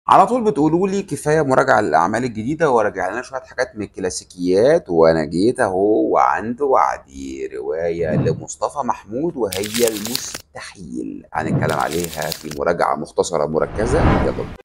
على طول بتقولوا لي كفايه مراجعه للاعمال الجديده وراجع لنا شويه حاجات من الكلاسيكيات وانا جيت اهو وعند وعدي روايه لمصطفى محمود وهي المستحيل هنتكلم عليها في مراجعه مختصره مركزه يلا بينا.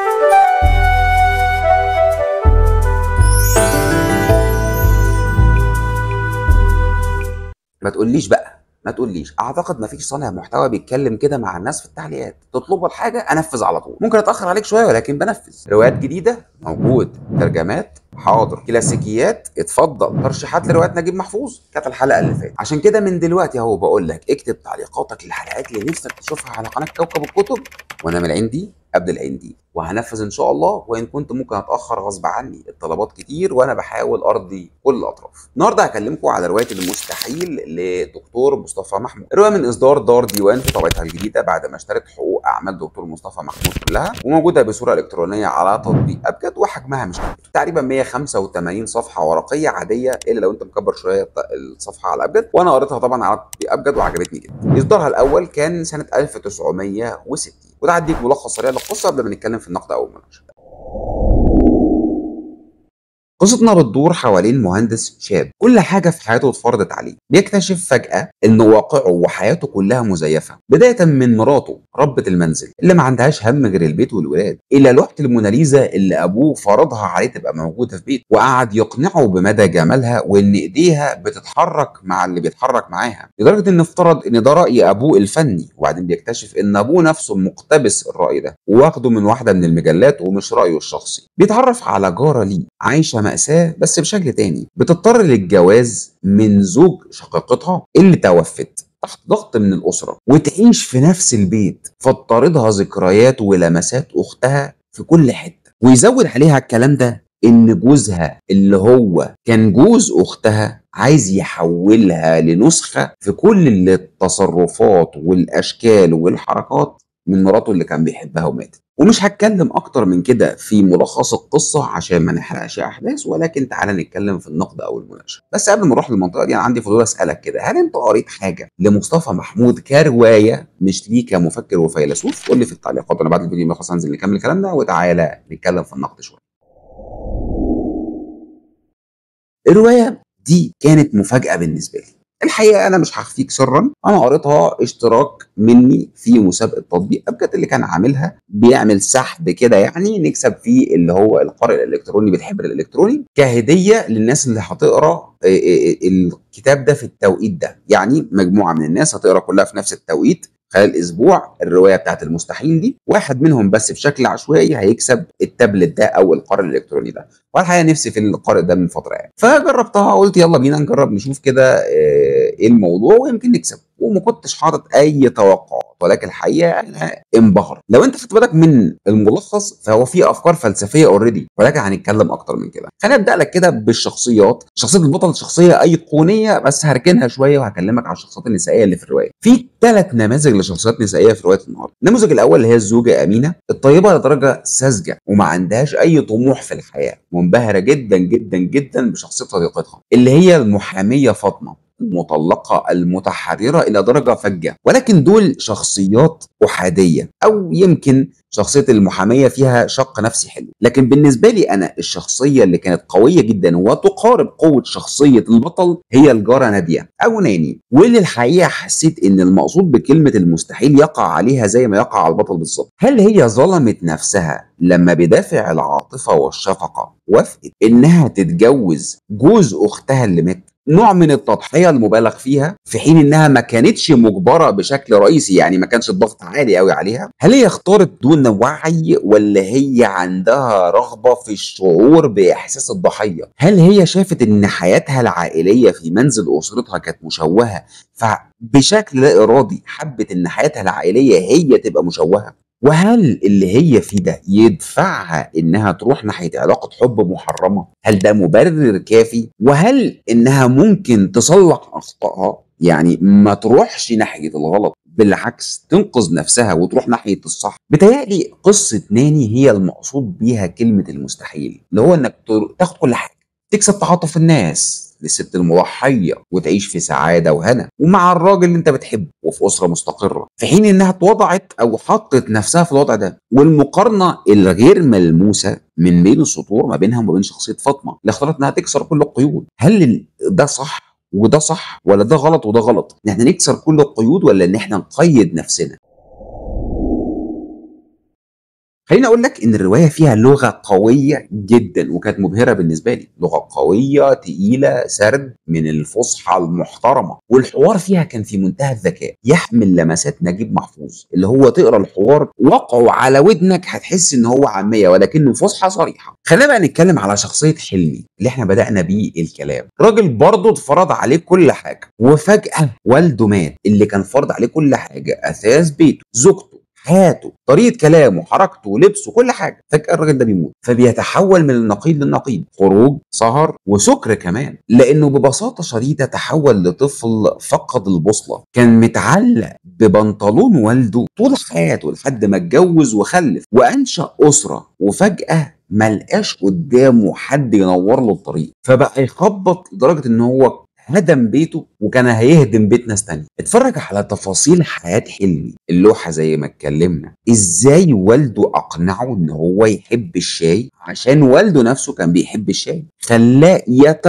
ما تقوليش بقى ما تقوليش اعتقد ما فيش صانع محتوى بيتكلم كده مع الناس في التعليقات تطلبوا الحاجه انفذ على طول ممكن اتاخر عليك شويه ولكن بنفذ روايات جديده موجود ترجمات حاضر كلاسيكيات اتفضل ترشيحات لروايات نجيب محفوظ كانت الحلقه اللي فاتت عشان كده من دلوقتي اهو بقول لك اكتب تعليقاتك للحلقات اللي نفسك تشوفها على قناه كوكب الكتب وانا من عندي قبل العندي وهنفذ ان شاء الله وان كنت ممكن اتاخر غصب عني الطلبات كتير وانا بحاول ارضي كل الاطراف النهارده هكلمكم على روايه المستحيل لدكتور مصطفى محمود الروايه من اصدار دار ديوان في طبعتها الجديده بعد ما اشترت حقوق اعمال دكتور مصطفى محمود كلها وموجوده بصوره الكترونيه على تطبيق ابجد وحجمها مش كبير تقريبا 185 صفحه ورقيه عاديه الا لو انت مكبر شويه الصفحه على ابجد وانا قريتها طبعا على تطبيق ابجد وعجبتني جدا اصدارها الاول كان سنه 1960 وده هديك ملخص سريع للقصه قبل ما نتكلم في النقد او المناقشه قصتنا بتدور حوالين مهندس شاب كل حاجة في حياته اتفرضت عليه بيكتشف فجأة ان واقعه وحياته كلها مزيفة بداية من مراته ربة المنزل اللي ما عندهاش هم غير البيت والولاد إلى لوحة الموناليزا اللي أبوه فرضها عليه تبقى موجودة في بيته وقعد يقنعه بمدى جمالها وإن إيديها بتتحرك مع اللي بيتحرك معاها لدرجة إن افترض إن ده رأي أبوه الفني وبعدين بيكتشف إن أبوه نفسه مقتبس الرأي ده واخده من واحدة من المجلات ومش رأيه الشخصي بيتعرف على جارة ليه عايشة مأساة بس بشكل تاني بتضطر للجواز من زوج شقيقتها اللي توفت تحت ضغط من الأسرة وتعيش في نفس البيت فتطاردها ذكريات ولمسات أختها في كل حتة ويزود عليها الكلام ده إن جوزها اللي هو كان جوز أختها عايز يحولها لنسخة في كل التصرفات والأشكال والحركات من مراته اللي كان بيحبها وماتت ومش هتكلم اكتر من كده في ملخص القصه عشان ما نحرقش احداث ولكن تعالى نتكلم في النقد او المناقشه بس قبل ما نروح للمنطقه دي انا عندي فضول اسالك كده هل انت قريت حاجه لمصطفى محمود كروايه مش ليه كمفكر وفيلسوف قول لي في التعليقات وانا بعد الفيديو ملخص هنزل نكمل كلامنا وتعالى نتكلم في النقد شويه الروايه دي كانت مفاجاه بالنسبه لي الحقيقه انا مش هخفيك سرا انا قريتها اشتراك مني في مسابقه تطبيق ابجد اللي كان عاملها بيعمل سحب كده يعني نكسب فيه اللي هو القارئ الالكتروني بالحبر الالكتروني كهديه للناس اللي هتقرا الكتاب ده في التوقيت ده يعني مجموعه من الناس هتقرا كلها في نفس التوقيت خلال اسبوع الروايه بتاعت المستحيل دي واحد منهم بس بشكل عشوائي هيكسب التابلت ده او القارئ الالكتروني ده والحقيقه نفسي في القارئ ده من فتره يعني فجربتها قلت يلا بينا نجرب نشوف كده ايه الموضوع ويمكن نكسب وما كنتش حاطط اي توقعات ولكن الحقيقه انا انبهر لو انت خدت بالك من الملخص فهو فيه افكار فلسفيه اوريدي ولكن هنتكلم اكتر من كده خلينا ابدا لك كده بالشخصيات شخصيه البطل شخصيه ايقونيه بس هركنها شويه وهكلمك عن الشخصيات النسائيه اللي في الروايه في ثلاث نماذج لشخصيات نسائيه في روايه النهارده النموذج الاول اللي هي الزوجه امينه الطيبه لدرجه ساذجه وما عندهاش اي طموح في الحياه منبهره جدا جدا جدا بشخصيه صديقتها اللي هي المحاميه فاطمه المطلقة المتحررة إلى درجة فجة ولكن دول شخصيات أحادية أو يمكن شخصية المحامية فيها شق نفسي حلو لكن بالنسبة لي أنا الشخصية اللي كانت قوية جدا وتقارب قوة شخصية البطل هي الجارة نادية أو ناني واللي الحقيقة حسيت إن المقصود بكلمة المستحيل يقع عليها زي ما يقع على البطل بالظبط هل هي ظلمت نفسها لما بدافع العاطفة والشفقة وافقت إنها تتجوز جوز أختها اللي مات نوع من التضحيه المبالغ فيها في حين انها ما كانتش مجبره بشكل رئيسي يعني ما كانش الضغط عالي قوي عليها هل هي اختارت دون وعي ولا هي عندها رغبه في الشعور باحساس الضحيه هل هي شافت ان حياتها العائليه في منزل اسرتها كانت مشوهه فبشكل لا ارادي حبت ان حياتها العائليه هي تبقى مشوهه وهل اللي هي فيه ده يدفعها انها تروح ناحيه علاقه حب محرمه؟ هل ده مبرر كافي؟ وهل انها ممكن تصلح اخطائها؟ يعني ما تروحش ناحيه الغلط بالعكس تنقذ نفسها وتروح ناحيه الصح بتهيألي قصه ناني هي المقصود بيها كلمه المستحيل اللي هو انك تاخد كل حاجه تكسب تعاطف الناس للست المضحيه وتعيش في سعاده وهنا ومع الراجل اللي انت بتحبه وفي اسره مستقره في حين انها اتوضعت او حطت نفسها في الوضع ده والمقارنه الغير ملموسه من بين السطور ما بينها وما بين شخصيه فاطمه اللي اختارت انها تكسر كل القيود هل ده صح وده صح ولا ده غلط وده غلط ان احنا نكسر كل القيود ولا ان احنا نقيد نفسنا خليني اقول لك ان الروايه فيها لغه قويه جدا وكانت مبهره بالنسبه لي لغه قويه تقيله سرد من الفصحى المحترمه والحوار فيها كان في منتهى الذكاء يحمل لمسات نجيب محفوظ اللي هو تقرا الحوار وقعه على ودنك هتحس ان هو عاميه ولكنه فصحى صريحه خلينا بقى نتكلم على شخصيه حلمي اللي احنا بدانا بيه الكلام راجل برضه اتفرض عليه كل حاجه وفجاه والده مات اللي كان فرض عليه كل حاجه اساس بيته زوجته حياته طريقه كلامه حركته لبسه كل حاجه فجاه الراجل ده بيموت فبيتحول من النقيض للنقيض خروج سهر وسكر كمان لانه ببساطه شديده تحول لطفل فقد البوصله كان متعلق ببنطلون والده طول حياته لحد ما اتجوز وخلف وانشا اسره وفجاه ملقاش قدامه حد ينور له الطريق فبقى يخبط لدرجه ان هو هدم بيته وكان هيهدم بيت ناس تانية اتفرج على تفاصيل حياة حلمي اللوحة زي ما اتكلمنا ازاي والده اقنعه ان هو يحب الشاي عشان والده نفسه كان بيحب الشاي خلاه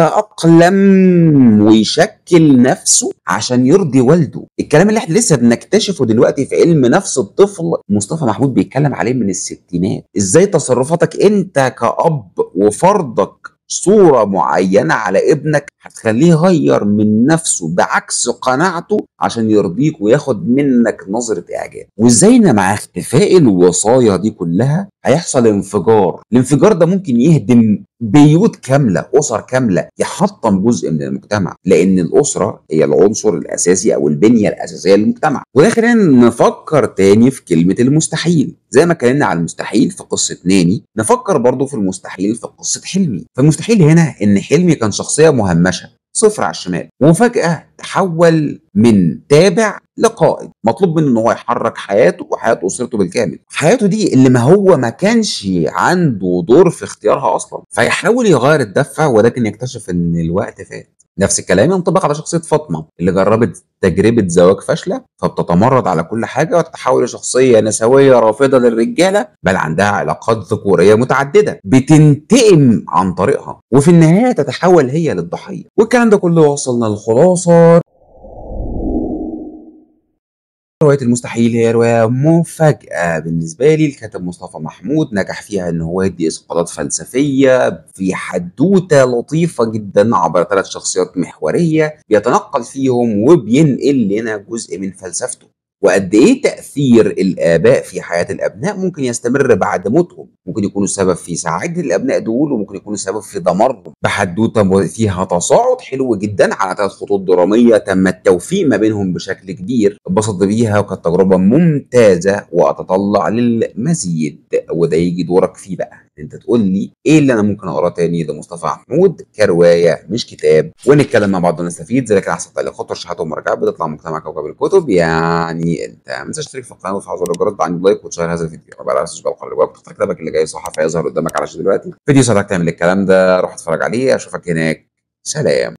يتأقلم ويشكل نفسه عشان يرضي والده الكلام اللي احنا لسه بنكتشفه دلوقتي في علم نفس الطفل مصطفى محمود بيتكلم عليه من الستينات ازاي تصرفاتك انت كأب وفرضك صورة معينة على ابنك هتخليه يغير من نفسه بعكس قناعته عشان يرضيك وياخد منك نظرة إعجاب وإزاي إن مع اختفاء الوصايا دي كلها هيحصل انفجار الانفجار ده ممكن يهدم بيوت كاملة أسر كاملة يحطم جزء من المجتمع لأن الأسرة هي العنصر الأساسي أو البنية الأساسية للمجتمع وده خلينا نفكر تاني في كلمة المستحيل زي ما اتكلمنا على المستحيل في قصة ناني نفكر برضو في المستحيل في قصة حلمي فالمستحيل هنا إن حلمي كان شخصية مهمشة صفر على الشمال وفجأة تحول من تابع لقائد مطلوب منه ان هو يحرك حياته وحياه اسرته بالكامل حياته دي اللي ما هو ما كانش عنده دور في اختيارها اصلا فيحاول يغير الدفه ولكن يكتشف ان الوقت فات نفس الكلام ينطبق على شخصيه فاطمه اللي جربت تجربه زواج فاشله فبتتمرد على كل حاجه وتتحول لشخصيه نسويه رافضه للرجاله بل عندها علاقات ذكوريه متعدده بتنتقم عن طريقها وفي النهايه تتحول هي للضحيه والكلام ده كله وصلنا للخلاصه رواية المستحيل هي رواية مفاجأة بالنسبة لي الكاتب مصطفى محمود نجح فيها ان هو يدي اسقاطات فلسفية في حدوتة لطيفة جدا عبر ثلاث شخصيات محورية بيتنقل فيهم وبينقل لنا جزء من فلسفته وقد ايه تاثير الاباء في حياه الابناء ممكن يستمر بعد موتهم ممكن يكونوا السبب في سعاده الابناء دول وممكن يكونوا السبب في دمارهم بحدوته فيها تصاعد حلو جدا على ثلاث خطوط دراميه تم التوفيق ما بينهم بشكل كبير اتبسطت بيها وكانت تجربه ممتازه واتطلع للمزيد وده يجي دورك فيه بقى انت تقول لي ايه اللي انا ممكن اقراه تاني لمصطفى محمود كروايه مش كتاب ونتكلم مع بعض ونستفيد زي كده احسن تعليقات وترشيحات ومراجعات بتطلع مجتمع كوكب الكتب يعني انت ما تنساش تشترك في القناه وتفعل زر الجرس عندي لايك وتشير هذا الفيديو ما بلاش تشبه القناه اللي تختار كتابك اللي جاي صحفي يظهر قدامك على الشاشه دلوقتي فيديو ساعدك تعمل الكلام ده روح اتفرج عليه اشوفك هناك سلام